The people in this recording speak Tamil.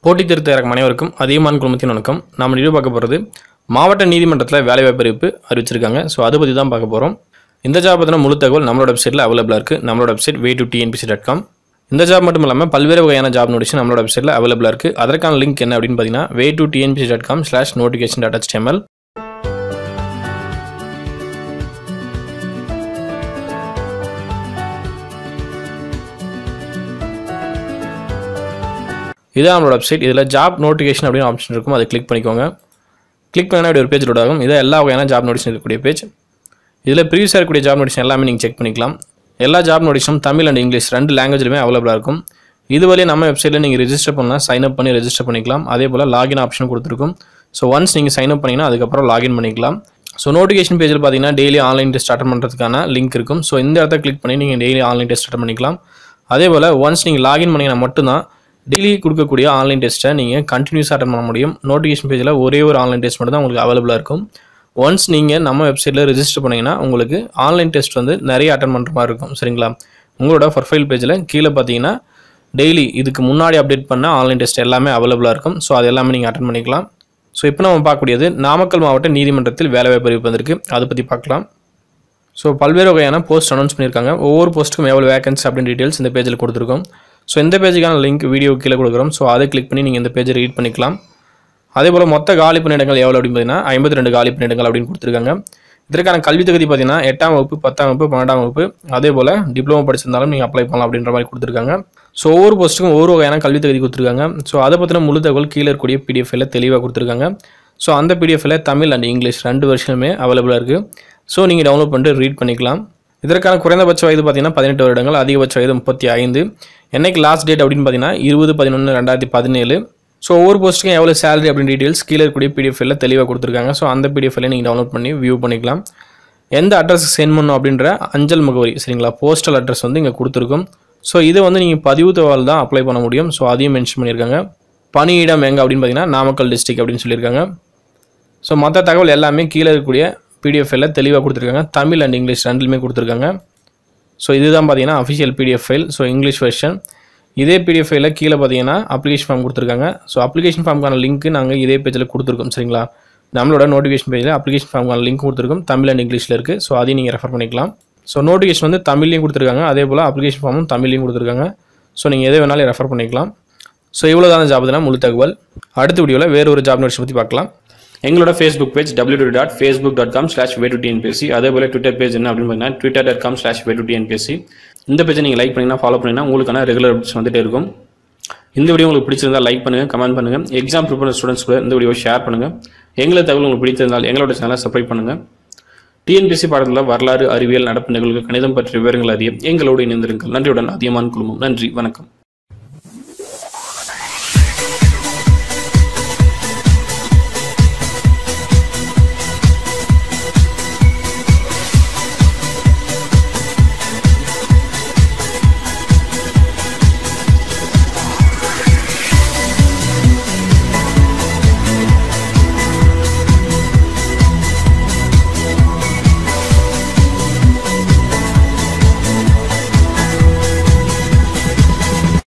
போட்டித் தேர்வு தயாராகும் அனைவருக்கும் அதிகமான குழுமத்தின் வணக்கம் நாம் நியூ பார்க்க போகிறது மாவட்ட நீதிமன்றத்தில் வேலைவாய்ப்பு அறிவிப்பு அறிவிச்சிருக்காங்க ஸோ அதை பற்றி தான் பார்க்க போகிறோம் இந்த ஜாப் பற்றின முழு தகவல் நம்மளோட வெப்சைட்டில் அவைலபிளாக இருக்குது நம்மளோட website way to TNPSC dot com இந்த ஜாப் மட்டும் இல்லாமல் பல்வேறு வகையான ஜாப் நோட்டிஸ் நம்மளோட வெப்சைட்டில் அவைலபிளாக இருக்குது அதற்கான லிங்க் என்ன அப்படின்னு பார்த்தீங்கன்னா way to TNPSC dot com slash notification dot HTML இதான் நம்மளோட வெப்சைட் இதில் ஜாப் நோட்டிஃபிகேஷன் அப்படின்னு ஆப்ஷன் இருக்கும் அதை கிளிக் பண்ணிக்கோங்க கிளிக் பண்ணால் இப்படி ஒரு பேஜ் லோட் ஆகும் இதை எல்லா வகையான ஜாப் நோட்டிஸ் இருக்கக்கூடிய பேஜ் இதில் ப்ரீவியஸாக இருக்கக்கூடிய ஜாப் நோட்டிஸ் எல்லாமே நீங்கள் செக் பண்ணிக்கலாம் எல்லா ஜாப் நோட்டிஸும் தமிழ் அண்ட் இங்கிலீஷ் ரெண்டு லாங்குவேஜ்லையுமே அவைலபிளாக இருக்கும் இதுவரையும் நம்ம வெப்சைட்டில் நீங்கள் ரெஜிஸ்டர் பண்ணலாம் சைன் அப் பண்ணி ரெஜிஸ்டர் பண்ணிக்கலாம் அதே போல் லாகின் ஆப்ஷன் கொடுத்துருக்கும் ஸோ ஒன்ஸ் நீங்கள் சைன் அப் பண்ணிங்கன்னா அதுக்கப்புறம் லாகின் பண்ணிக்கலாம் ஸோ நோட்டிஃபிகேஷன் பேஜில் பார்த்தீங்கன்னா டெய்லி ஆன்லைன் டெஸ்ட் அட்டன் பண்ணுறதுக்கான லிங்க் இருக்கும் ஸோ இந்த இடத்த கிளிக் பண்ணி நீங்கள் டெய்லி ஆன்லைன் டெஸ்ட் அட்டன் பண்ணிக்கலாம் அதே போல் ஒன்ஸ் நீங்கள் லாகின் பண்ணிங்கன்னா மட்டும்தான் டெய்லி கொடுக்கக்கூடிய ஆன்லைன் டெஸ்ட்டை நீங்கள் கண்டினியூஸாக அட்டன் பண்ண முடியும் நோட்டிஃபிகேஷன் பேஜில் ஒரே ஒரு ஆன்லைன் டெஸ்ட் மட்டும் தான் உங்களுக்கு அவைலபிளாக இருக்கும் ஒன்ஸ் நீங்கள் நம்ம வெப்சைட்டில் ரெஜிஸ்டர் பண்ணிங்கன்னா உங்களுக்கு ஆன்லைன் டெஸ்ட் வந்து நிறைய அட்டன் பண்ணுற மாதிரி இருக்கும் சரிங்களா உங்களோட ப்ரொஃபைல் பேஜில் கீழே பார்த்தீங்கன்னா டெய்லி இதுக்கு முன்னாடி அப்டேட் பண்ண ஆன்லைன் டெஸ்ட் எல்லாமே அவைலபிளாக இருக்கும் ஸோ அது எல்லாமே நீங்கள் அட்டன் பண்ணிக்கலாம் ஸோ இப்போ நம்ம பார்க்கக்கூடியது நாமக்கல் மாவட்ட நீதிமன்றத்தில் வேலைவாய்ப்பு அறிவிப்பு வந்திருக்கு அதை பற்றி பார்க்கலாம் ஸோ பல்வேறு வகையான போஸ்ட் அனௌன்ஸ் பண்ணியிருக்காங்க ஒவ்வொரு போஸ்ட்டுக்கும் எவ்வளோ வேகன்சி அப்படின்னு டீட்டெயில்ஸ் இந்த பேஜில் கொடுத்துருக்கோம் ஸோ இந்த பேஜுக்கான லிங்க் வீடியோ கீழே கொடுக்குறோம் ஸோ அதை கிளிக் பண்ணி நீங்கள் இந்த பேஜை ரீட் பண்ணிக்கலாம் அதே போல் மொத்த காலி பணியிடங்கள் எவ்வளோ அப்படின்னு பார்த்தீங்கன்னா ஐம்பத்தி ரெண்டு காலி பணியிடங்கள் அப்படின்னு கொடுத்துருக்காங்க இதற்கான கல்வி தகுதி பார்த்தீங்கன்னா எட்டாம் வகுப்பு பத்தாம் வகுப்பு பன்னெண்டாம் வகுப்பு அதே போல் டிப்ளமோ படிச்சிருந்தாலும் நீங்கள் அப்ளை பண்ணலாம் அப்படின்ற மாதிரி கொடுத்துருக்காங்க ஸோ ஒவ்வொரு போஸ்ட்டுக்கும் ஒவ்வொரு வகையான கல்வி தகுதி கொடுத்துருக்காங்க ஸோ அதை பற்றின முழு தகவல் கீழே இருக்கக்கூடிய பிடிஎஃப்ல தெளிவாக கொடுத்துருக்காங்க ஸோ அந்த பிடிஎஃப்ல தமிழ் அண்ட் இங்கிலீஷ் ரெண்டு வருஷனுமே அவைலபிளாக இருக்குது ஸோ நீங்கள் டவுன்லோட் பண்ணிட்டு ரீட் பண்ணிக்கலாம் இதற்கான குறைந்தபட்ச வயது பார்த்தீங்கன்னா பதினெட்டு வருடங்கள் அதிகபட்ச வயது முப்பத்தி ஐந்து என்னைக்கு லாஸ்ட் டேட் அப்படின்னு பார்த்தீங்கன்னா இருபது பதினொன்று ரெண்டாயிரத்தி பதினேழு ஸோ ஒவ்வொரு போஸ்ட்டுக்கும் எவ்வளோ சேலரி அப்படின்னு டீட்டெயில்ஸ் கீழே இருக்கக்கூடிய பிடிஎஃப்ல தெளிவாக கொடுத்துருக்காங்க ஸோ அந்த பிடிஎஃப்ல நீங்கள் டவுன்லோட் பண்ணி வியூ பண்ணிக்கலாம் எந்த அட்ரஸ் சென்ட் பண்ணணும் அப்படின்ற அஞ்சல் முகவரி சரிங்களா போஸ்டல் அட்ரஸ் வந்து இங்கே கொடுத்துருக்கும் ஸோ இதை வந்து நீங்கள் பதிவு தகவல் தான் அப்ளை பண்ண முடியும் ஸோ அதையும் மென்ஷன் பண்ணியிருக்காங்க பணியிடம் எங்கே அப்படின்னு பார்த்தீங்கன்னா நாமக்கல் டிஸ்ட்ரிக்ட் அப்படின்னு சொல்லியிருக்காங்க ஸோ மற்ற தகவல் எல்லாமே கீழே இருக்கக்கூடிய பிடிஎஃப்ல தெளிவாக கொடுத்துருக்காங்க தமிழ் அண்ட் இங்கிலீஷ் ரெண்டுலையுமே கொடுத்துருக்காங்க ஸோ இதுதான் பார்த்தீங்கன்னா official PDF file so English version இதே பிடிஎஃப் ஃபைலில் கீழே பார்த்தீங்கன்னா அப்ளிகேஷன் ஃபார்ம் கொடுத்துருக்காங்க ஸோ அப்ளிகேஷன் ஃபார்முக்கான லிங்க் நாங்கள் இதே பேஜில் கொடுத்துருக்கோம் சரிங்களா நம்மளோட நோட்டிஃபிகேஷன் பேஜில் அப்ளிகேஷன் ஃபார்முக்கான லிங்க் கொடுத்துருக்கோம் தமிழ் அண்ட் இங்கிலீஷில் இருக்குது ஸோ அதையும் நீங்கள் ரெஃபர் பண்ணிக்கலாம் ஸோ நோட்டிஃபிகேஷன் வந்து தமிழ்லையும் கொடுத்துருக்காங்க அதே போல் அப்ளிகேஷன் ஃபார்மும் தமிழ்லையும் கொடுத்துருக்காங்க ஸோ நீங்கள் எதை வேணாலும் ரெஃபர் பண்ணிக்கலாம் ஸோ இவ்வளோ தான ஜாப் தான் முழு தகவல் அடுத்த வீடியோவில் வேறு ஒரு ஜாப் நோட்ஸ் பற்றி பார்க்கலாம் எங்களோட Facebook page W two dot Facebook dot com slash way to TNPSC அதே போல் ட்விட்டர் பேஜ் என்ன அப்படின்னு பார்த்தீங்கன்னா Twitter dot com slash way to TNPSC இந்த பேஜை நீங்கள் லைக் பண்ணிங்கன்னா ஃபாலோ பண்ணிங்கன்னா உங்களுக்கான ரெகுலர் அப்டேட்ஸ் வந்துட்டே இருக்கும் இந்த வீடியோ உங்களுக்கு பிடிச்சிருந்தா லைக் பண்ணுங்கள் கமெண்ட் பண்ணுங்கள் எக்ஸாம் ப்ரிப்பேர் ஸ்டூடெண்ட்ஸ் கூட இந்த வீடியோ ஷேர் பண்ணுங்கள் எங்களை தகவல் உங்களுக்கு பிடித்திருந்தால் எங்களோட சேனலை சப்ஸ்கிரைப் பண்ணுங்கள் டிஎன்பிஎஸ்சி பாடத்தில் வரலாறு அறிவியல் நடப்பு நிகழ்வுகள் கணிதம் பற்றிய விவரங்கள் அறிய எங்களோடு இணைந்திருங்கள் நன்றியுடன் அதிகமான குழுமம் நன்றி வணக்கம்